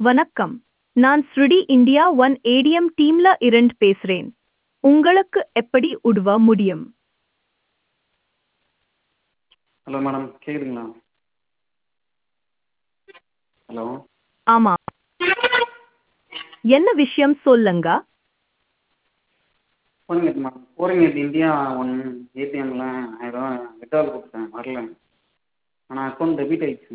வணக்கம் நான் ஸ்ருடி இந்தியா ஒன் ஏடிஎம் டீம்ல இருந்து பேசுறேன் உங்களுக்கு எப்படி உதவ முடியும் ஹலோ மேடம் கேட்குதுங்களா ஹலோ ஆமா என்ன விஷயம் சொல்லுங்க போறீங்க மேடம் போறீங்க இந்தியா ஒன் ஏடிஎம்மில் ஆயிரம் வித்ட்ரால் கொடுத்தேன் வரல ஆனால் அக்கௌண்ட் டெபிட் ஆயிடுச்சு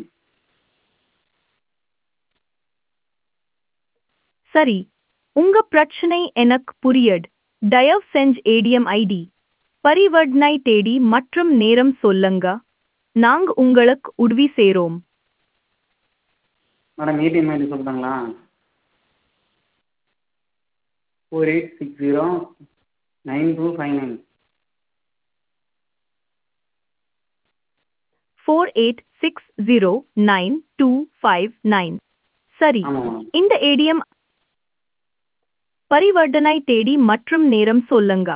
சரி உங்க பிரச்சனை எனக்கு புரியுது தயவு செஞ்சு ஏடிஎம் ஐடி பரிவர்த்தனை தேதி மற்றும் நேரம் சொல்லுங்க நாங்க உங்களுக்கு உதவி செய்றோம் மேடம் ஏடிஎம் ஐடி சொல்லிட்டாங்களா four eight six zero nine two five nine four eight six zero nine two five nine சரி ஆமாம் மேடம் இந்த ஏடிஎம் பரிவர்த்தனை தேதி மற்றும் நேரம் சொல்லுங்க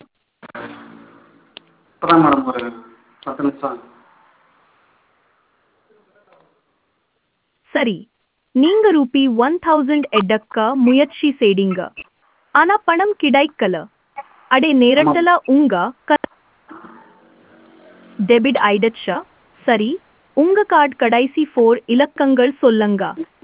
இப்போ தான் மேடம் ஒரு பத்து நிமிஷம் சரி நீங்க ரூபி ஒன் தௌசண்ட் எடுக்க முயற்சி செய்தீங்க ஆனா பணம் கிடைக்கல அடே நேரத்துல உங்க டெபிட் ஆயிடுச்சா சரி உங்க கார்டு கடைசி ஃபோர் இலக்கங்கள் சொல்லுங்க